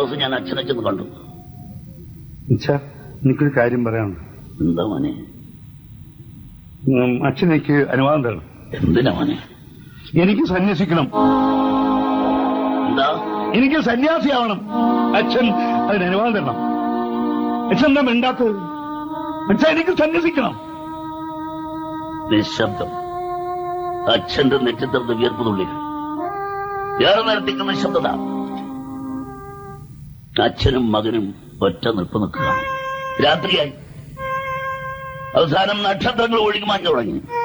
ദിവസം ഞാൻ അച്ഛനെ ചെന്ന് കണ്ടു അച്ഛാ എനിക്കൊരു കാര്യം പറയാനുണ്ട് എന്താ മോനെ ഉം, അച്ഛൻ എനിക്ക് അനുവാദം തരണം എന്തിനാ മോനെ എനിക്ക് സന്യസിക്കണം എന്താ എനിക്ക് സന്യാസിയാവണം അച്ഛൻ അതിന് അനുവാദം തരണം അച്ഛൻ എന്താ മിണ്ടാത്തത് അച്ഛൻ എനിക്ക് സന്യസിക്കണം നിശബ്ദം അച്ഛന്റെ നെറ്റിത്തറന്ന് വിയർപ്പ് തുള്ളികൾ ഏറെ നേരത്തേക്ക് നിശബ്ദത അച്ഛനും മകനും ഒറ്റ നിൽപ്പ് നിൽക്കുകയാണ് രാത്രിയായി അവസാനം നക്ഷത്രങ്ങൾ ഒഴുകി മാഞ്ഞു തുടങ്ങി